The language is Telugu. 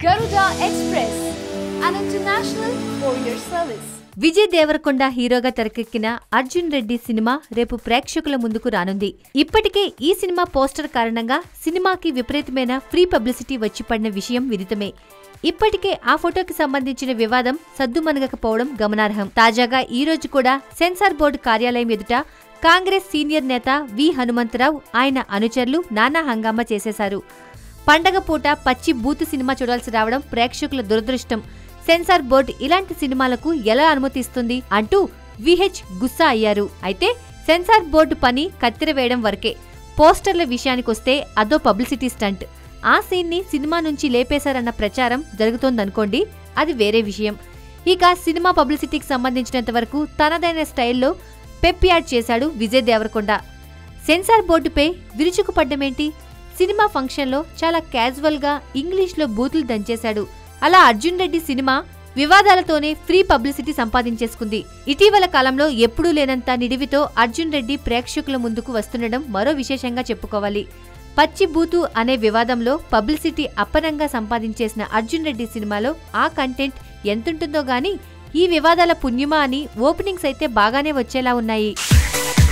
Garuda Express, an international courier service. Vijay Devarakonda హీరోగా తెరకెక్కిన అర్జున్ రెడ్డి సినిమా రేపు ప్రేక్షకుల ముందుకు రానుంది ఇప్పటికే ఈ సినిమా పోస్టర్ కారణంగా సినిమాకి విపరీతమైన ఫ్రీ పబ్లిసిటీ వచ్చి పడిన విషయం విదితమే ఇప్పటికే ఆ ఫోటోకి సంబంధించిన వివాదం సద్దుమనగకపోవడం గమనార్హం తాజాగా ఈ రోజు కూడా సెన్సార్ బోర్డు కార్యాలయం ఎదుట కాంగ్రెస్ సీనియర్ నేత వి హనుమంతరావు ఆయన అనుచరులు నానా హంగామా చేసేశారు పండగ పూట పచ్చి బూతు సినిమా చూడాల్సి రావడం ప్రేక్షకుల దురదృష్టం సెన్సార్ బోర్డు ఇలాంటి సినిమాలకు ఎలా అనుమతిస్తుంది అంటూ విహెచ్ గుస్సా అయ్యారు అయితే సెన్సార్ బోర్డు పని కత్తెర వేయడం వరకే పోస్టర్ల విషయానికొస్తే అదో పబ్లిసిటీ స్టంట్ ఆ సీన్ని సినిమా నుంచి లేపేశారన్న ప్రచారం జరుగుతోందనుకోండి అది వేరే విషయం ఇక సినిమా పబ్లిసిటీకి సంబంధించినంత వరకు తనదైన స్టైల్లో పెప్ యాడ్ చేశాడు విజయ్ దేవరకొండ సెన్సార్ బోర్డుపై విరుచుకుపడ్డమేంటి సినిమా ఫంక్షన్లో చాలా క్యాజువల్గా ఇంగ్లీష్లో బూతులు దంచేశాడు అలా అర్జున్ రెడ్డి సినిమా వివాదాలతోనే ఫ్రీ పబ్లిసిటీ సంపాదించేసుకుంది ఇటీవల కాలంలో ఎప్పుడూ లేనంత నిడివితో అర్జున్ రెడ్డి ప్రేక్షకుల ముందుకు వస్తుండడం మరో విశేషంగా చెప్పుకోవాలి పచ్చి బూతు అనే వివాదంలో పబ్లిసిటీ అప్పనంగా సంపాదించేసిన అర్జున్ రెడ్డి సినిమాలో ఆ కంటెంట్ ఎంతుంటుందో గానీ ఈ వివాదాల పుణ్యమా అని ఓపెనింగ్స్ అయితే బాగానే వచ్చేలా ఉన్నాయి